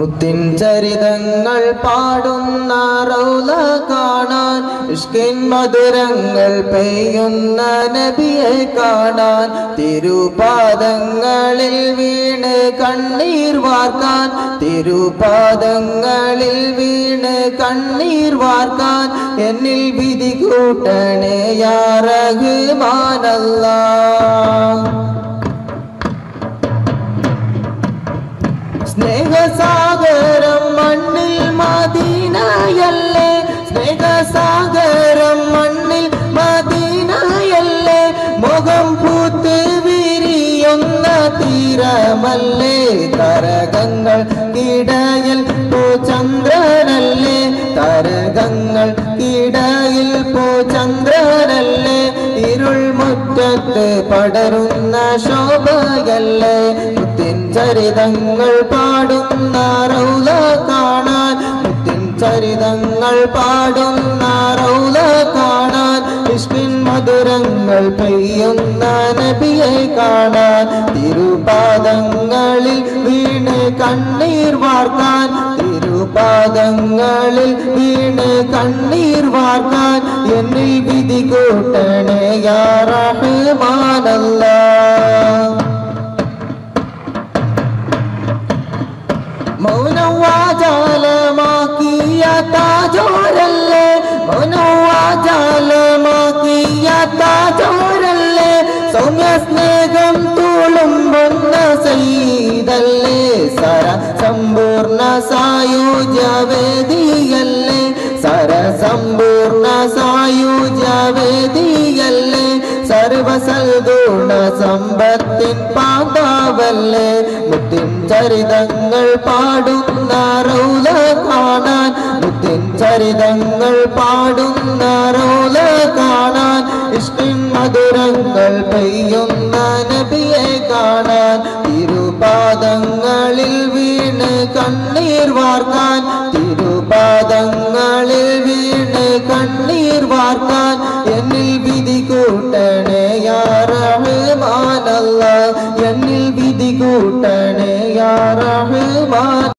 മുത്തിൻ ചരിതങ്ങൾ പാടുന്ന റൗല കാണാൻ ഇഷ്കിൻ മധുരങ്ങൾ പെയ്യുന്ന നബിയെ കാണാൻ തിരുപാദങ്ങളിൽ വീണ് കണ്ണീർ വാർക്കാൻ തിരുപാദങ്ങളിൽ വീണ് കണ്ണീർ വാർക്കാൻ എന്നിൽ വിധി കൂട്ടണേ യാ റഹ്മാനല്ലാ സ്നേഹസാഗരം മണ്ണിൽ മദീനയല്ലേ സ്നേഹസാഗരം മണ്ണിൽ മദീനയല്ലേ മുഖം പൂത്ത് വിരിയുന്ന തീരമല്ലേ തരകങ്ങൾ കിടയിൽ പോ ചന്ദ്രനല്ലേ തരകങ്ങൾ കിടയിൽ പോ ചന്ദ്രനല്ലേ ഇരുൾ മുറ്റത്ത് പടരുന്ന ശോഭയല്ലേ മുത്തിൻ ചരിതങ്ങൾ പാടുന്ന റൗല കാണാൻ മുത്തിൻ ചരിതങ്ങൾ പാടുന്ന റൗല കാണാൻ ഇഷ്കിൻ മധുരങ്ങൾ പെയ്യുന്ന നബിയെ കാണാൻ തിരുപാദങ്ങളിൽ വീണ് കണ്ണീർ വാർക്കാൻ തിരുപാദങ്ങളിൽ വീണ് കണ്ണീർ വാർക്കാൻ എന്നിൽ വിധി കൂട്ടണേ യാ റഹ്മാനല്ലാ മൗനവാചാലമാക്കിയ താജോരല്ലേ മൗനവാചാലമാക്കിയ താജോരല്ലേ സൗമ്യ സ്നേഹം തുളുമ്പുന്ന സൈതല്ലേ സര സമ്പൂർണ്ണ സായുജവേദിയല്ലേ സര സമ്പൂർണ്ണ സായുജവേദിയല്ലേ സർവസൽഗുണ സമ്പത്തിൻ പാതാവല്ലേ മുത്തിൻ ചരിതങ്ങൾ പാടുന്ന റൗല കാണാൻ മുത്തിൻ ചരിതങ്ങൾ പാടുന്ന റൗല കാണാൻ ഇഷ്കിൻ മധുരങ്ങൾ പെയ്യുന്ന നബിയെ കാണാൻ തിരുപാദങ്ങളിൽ വീണ് കണ്ണീർ വാർക്കാൻ തിരുപാദങ്ങൾ